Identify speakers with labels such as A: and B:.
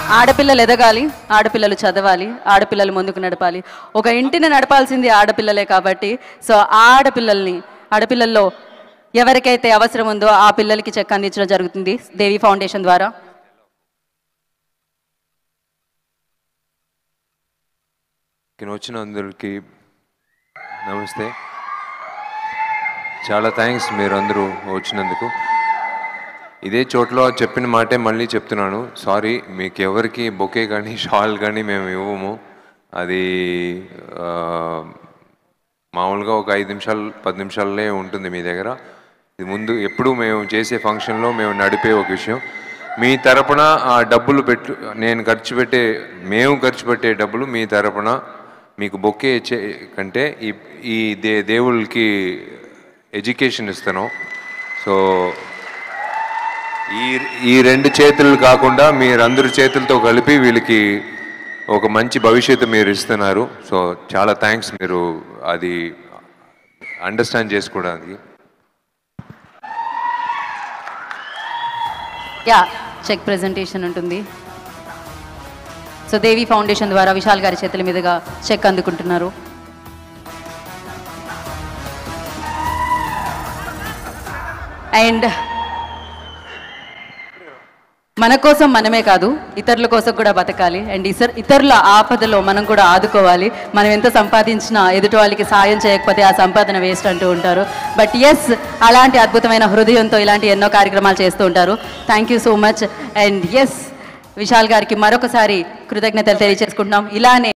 A: ఆడపిల్లలు ఎదగాలి ఆడపిల్లలు చదవాలి ఆడపిల్లలు ముందుకు నడపాలి ఒక ఇంటిని నడపాల్సింది ఆడపిల్లలే కాబట్టి సో ఆడపిల్లల్ని ఆడపిల్లల్లో ఎవరికైతే అవసరం ఉందో ఆ పిల్లలకి చెక్ అందించడం జరుగుతుంది దేవి ఫౌండేషన్ ద్వారా
B: ఇక్కడ వచ్చిన అందరికీ నమస్తే చాలా థ్యాంక్స్ మీరు అందరూ వచ్చినందుకు ఇదే చోట్లో చెప్పిన మాటే మళ్ళీ చెప్తున్నాను సారీ మీకు ఎవరికి బొకే కానీ షాల్ కానీ మేము ఇవ్వము అది ఆ, మామూలుగా ఒక ఐదు నిమిషాలు పది నిమిషాలే ఉంటుంది మీ దగ్గర ఇది ముందు ఎప్పుడు మేము చేసే ఫంక్షన్లో మేము నడిపే ఒక విషయం మీ తరపున ఆ డబ్బులు పెట్టు నేను ఖర్చు పెట్టే మేము ఖర్చు పెట్టే డబ్బులు మీ తరపున మీకు బొకే ఇచ్చే కంటే ఈ ఈ దే దేవుళ్ళకి ఎడ్యుకేషన్ ఇస్తాను సో ఈ ఈ రెండు చేతులు కాకుండా మీరందరి చేతులతో కలిపి వీళ్ళకి ఒక మంచి భవిష్యత్తు మీరు ఇస్తున్నారు సో చాలా థ్యాంక్స్ మీరు అది అండర్స్టాండ్ చేసుకోవడానికి
A: యా చెక్ ప్రెజెంటేషన్ ఉంటుంది సో దేవి ఫౌండేషన్ ద్వారా విశాల్ గారి చేతుల మీదుగా చెక్ అందుకుంటున్నారు అండ్ మన కోసం మనమే కాదు ఇతరుల కోసం కూడా బతకాలి అండ్ ఇతర ఇతరుల ఆపదలో మనం కూడా ఆదుకోవాలి మనం ఎంత సంపాదించినా ఎదుటి వాళ్ళకి సాయం చేయకపోతే ఆ సంపాదన వేస్ట్ అంటూ ఉంటారు బట్ ఎస్ అలాంటి అద్భుతమైన హృదయంతో ఇలాంటి ఎన్నో కార్యక్రమాలు చేస్తూ ఉంటారు thank you so much and S Vishal గారికి మరొకసారి కృతజ్ఞతలు తెలియజేసుకుంటున్నాం ఇలానే